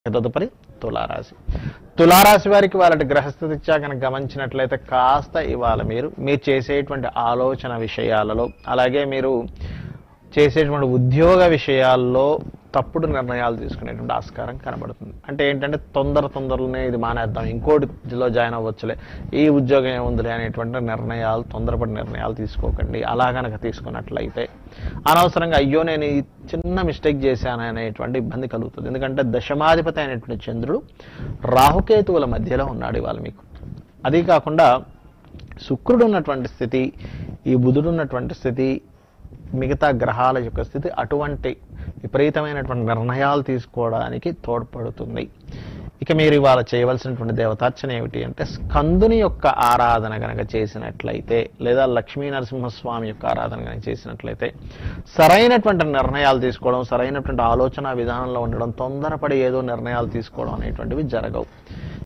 తదుపరి తులారాశి తులారాశి వారికి వాళ్ళ గ్రహస్థిత్యా కనుక గమనించినట్లయితే కాస్త ఇవాళ మీరు మీరు చేసేటువంటి ఆలోచన విషయాలలో అలాగే మీరు చేసేటువంటి ఉద్యోగ విషయాల్లో తప్పుడు నిర్ణయాలు తీసుకునేటువంటి ఆస్కారం కనబడుతుంది అంటే ఏంటంటే తొందర తొందరలోనే ఇది మానేద్దాం ఇంకోటిలో జాయిన్ అవ్వచ్చులే ఈ ఉద్యోగం ఏముందిలే అనేటువంటి నిర్ణయాలు తొందరపడి నిర్ణయాలు తీసుకోకండి అలా కనుక తీసుకున్నట్లయితే అనవసరంగా అయ్యో నేను ఈ చిన్న మిస్టేక్ చేశాను అనేటువంటి ఇబ్బంది కలుగుతుంది ఎందుకంటే దశమాధిపతి అయినటువంటి చంద్రుడు రాహుకేతువుల మధ్యలో ఉన్నాడు ఇవాళ మీకు అదీ కాకుండా శుక్రుడు ఉన్నటువంటి స్థితి ఈ బుధుడు ఉన్నటువంటి స్థితి మిగతా గ్రహాల యొక్క స్థితి అటువంటి విపరీతమైనటువంటి నిర్ణయాలు తీసుకోవడానికి తోడ్పడుతుంది ఇక మీరు ఇవాళ చేయవలసినటువంటి దేవతార్చన ఏమిటి అంటే స్కందుని యొక్క ఆరాధన కనుక చేసినట్లయితే లేదా లక్ష్మీ నరసింహస్వామి యొక్క ఆరాధన కనుక చేసినట్లయితే సరైనటువంటి నిర్ణయాలు తీసుకోవడం సరైనటువంటి ఆలోచన విధానంలో ఉండడం తొందరపడి ఏదో నిర్ణయాలు తీసుకోవడం అనేటువంటివి జరగవు